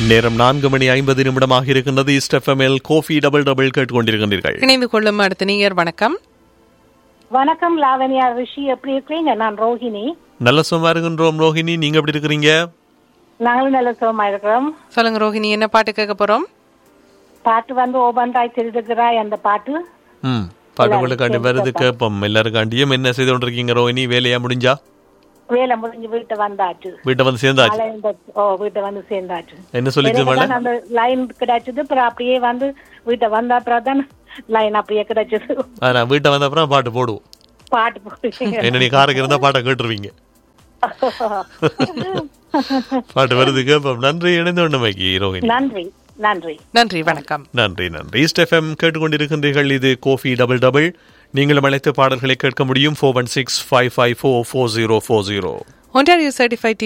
நேரம் நான்கு மணி ஐம்பது நிமிடமாக இருக்கின்றது இஸ்டெஃப்எம்எல் கோஃபி டபுள் டபுள் கேட்டுக்கொண்டிருக்கின்றீர்கள் இணைந்து கொள்ளும் அடுத்த நீயர் வணக்கம் வணக்கம் லாவண்யா ரிஷி எப்படி இருக்கிறீங்க நான் ரோஹிணி நல்ல சும்மா இருக்கின்றோம் ரோஹிணி நீங்க எப்படி இருக்கிறீங்க நாங்களும் நல்ல சுகமா இருக்கிறோம் சொல்லுங்க ரோஹிணி என்ன பாட்டு கேட்க போறோம் பாட்டு வந்து ஓபன்றாய் திருடுகிறாய் அந்த பாட்டு ம் பாட்டுகளுக்காண்டி வருது கேட்போம் எல்லாருக்காண்டியும் என்ன செய்து கொண்டிருக்கீங்க ரோஹிணி வேலையா முடிஞ்சா வேலை முடிஞ்சு வீட்டை வந்தாச்சு வீட்டை வந்து சேர்ந்தாச்சு காலை இந்த- ஓ வீட்டை வந்து சேர்ந்தாச்சு என்ன சொல்லிச்சு எனக்கு மேடம் தான் அந்த லைன் கிடைச்சது அப்புறம் அப்படியே வந்து வீட்டை வந்த அப்புறம் தான் லைன் அப்படியே கிடைச்சது ஆனா வீட்டை வந்த அப்புறம் பாட்டு போடுவோம் பாட்டு போட்டு என்ன நீ காருக்கு இருந்தா பாட்டை கேட்டுருவீங்க பாட்டு வருது கேட்போம் நன்றி இணைந்து ஒண்ணுமைக்கு ரோஹிணி நன்றி நன்றி நன்றி வணக்கம் நன்றி நன்றி ஈஸ்ட் எஃப்எம் கேட்டுக்கொண்டிருக்கின்றீர்கள் இது கோஃபி டபுள் டபுள் நீங்களும் அழைத்து பாடல்களை கேட்க முடியும் four one six five five four four zero four zero Ontario certified